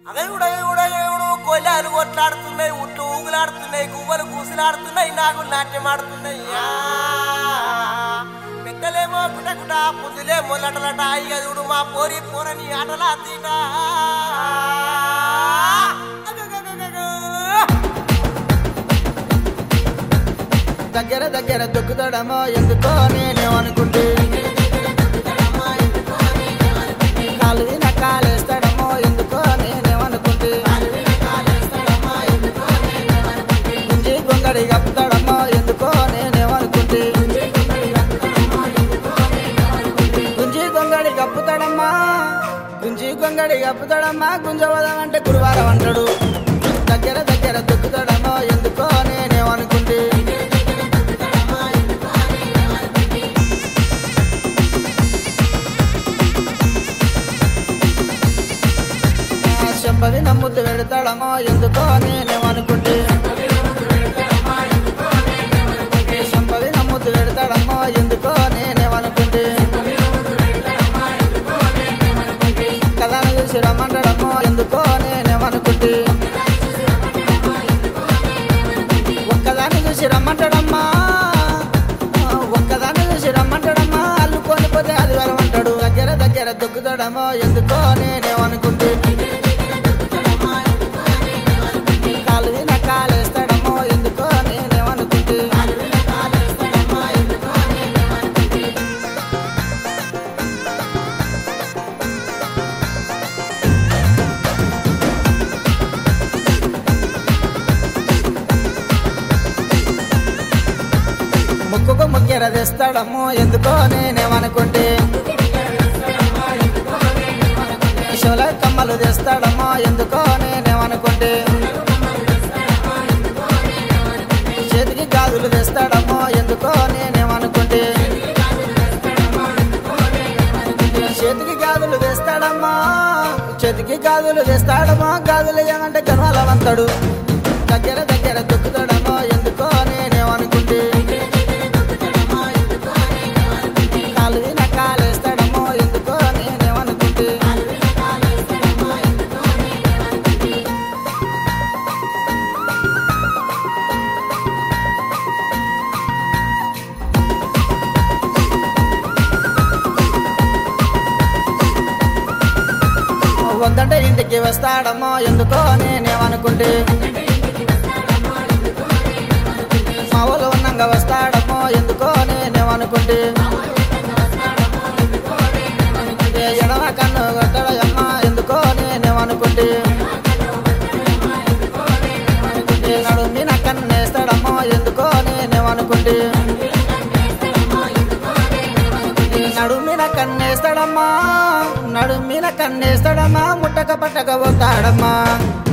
అగయుడు అగయుడు అగయుడు కొల్లాలు కొట్లాడుతున్నాయి ఉట్లు ఊగులాడుతున్నాయి గువ్వలు కూసులాడుతున్నాయి నాగులు నాట్యమాడుతున్నాయి ఆ, పెట్టలేమో గుటగుట పుంజులేమో లటలట అయ్యదుడు మా పోరి పోరని ఆటలా తీట అగగగగగ. దగ్గర దగ్గర దొక్కుతాడమో ఎందుకో నేనేమనుకుంటే కాలు విన కాలేస్తాడమో ఎందుకో నేనేమనుకుంటే గుంజి గొంగడి కప్పుతాడమ్మో ఎందుకో నేనేమనుకుంటే గుంజి గొంగడి కప్పుతాడమ్మా గుంజి గొంగడి కప్పుతాడమ్మా గుంజవదం అంటే గురువారం అంటాడు దగ్గర దగ్గర దొక్కుతాడమ్మో ఎందుకో నేనేమనుకుంటే చెంపది నమ్ముతూ పెడతాడమో ఎందుకో నేనేమనుకుంటే చెంపది నమ్ముతూ పెడతాడమ్మో ఎందుకో నేనేమనుకుంటే కథను చూసి రమ్మంటాడమ్మో ఎందుకో నేనేమనుకుంటే ఒక్కదాన్ని చూసి రమ్మంటాడమ్మా ఒక్కదాన్ని చూసి రమ్మంటాడమ్మా అల్లుకొని పోతే అది వరమంటాడు దగ్గర దగ్గర దొక్కుతాడమ్మో ఎందుకో నేనేమనుకుంటే కాలు విన కాలేస్తాడమ్మో ఎందుకో నేనేమనుకుంటే ముక్కుకు ముక్కెర తెస్తాడమ్మో ఎందుకో నేనేమనుకుంటే శివల కమ్మలు తెస్తాడమ్మో ఎందుకో నేనేమనుకుంటే చేతికి గాజులు తెస్తాడమ్మో ఎందుకో నేనేమనుకుంటే చేతికి గాజులు తెస్తాడమ్మా చేతికి గాజులు తెస్తాడమ్మా గాజులు ఏమంటే గర్వాలవంతాడు దగ్గర దగ్గర దొక్కుతాడమ్మో ఎందుకో నేనేమనుకుంటే కాలు విన కాలేస్తాడమ్మో ఎందుకో నేనేమనుకుంటే వద్దంటే ఇంటికి వస్తాడమ్మో ఎందుకో నేనేమనుకుంటే మా ఊళ్ళో ఉన్నాక వస్తాడమ్మో ఎందుకో నేనేమనుకుంటే ఏ ఎడమ కన్ను కొట్టడమ్మా ఎందుకో నేనేమనుకుంటే ఏ నడుమి నా కన్ను వేస్తాడమ్మో ఎందుకో నేనేమనుకుంటే నడుమిన కన్నేస్తాడమ్మా నడుమిన కన్నేస్తాడమ్మా ముట్టక పట్టక పోతాడమ్మా